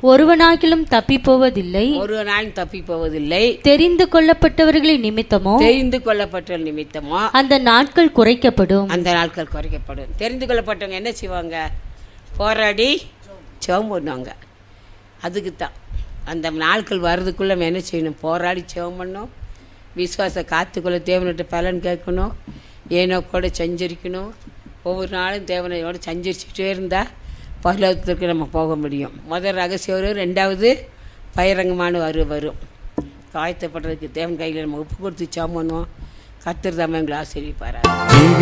ஒருவனாகிலும் தப்பிப் போவதில்லை ஒரு நாளும் தப்பி போவதில்லை தெரிந்து கொள்ளப்பட்டவர்களின் நிமித்தமோ தெரிந்து கொள்ளப்பட்ட நிமித்தமோ அந்த நாட்கள் குறைக்கப்படும் அந்த நாட்கள் குறைக்கப்படும் தெரிந்து கொள்ளப்பட்டவங்க என்ன செய்வாங்க போராடி ஜெபம் பண்ணுவாங்க அதுக்கு தான் அந்த நாட்கள் வர்றதுக்குள்ள நம்ம என்ன செய்யணும் போராடி ஜெபம் பண்ணணும் விசுவாச காத்துக்குள்ள தேவனிட்ட பலன் கேட்கணும் ஏனோ கூட சஞ்சரிக்கணும் ஒவ்வொரு நாளும் தேவனையோட சஞ்சரிச்சுட்டே இருந்தால் பரலோகத்திற்கு நம்ம போக முடியும் முதல் ரகசியம் வரும் ரெண்டாவது பயிரங்கமான வரு வரும் காயத்தப்படுறதுக்கு தேவன் கையில் நம்ம உப்பு கொடுத்து ஜெபம் பண்ணுவோம் கத்திர தான் எங்களை ஆசிரியப்பாரா நீங்க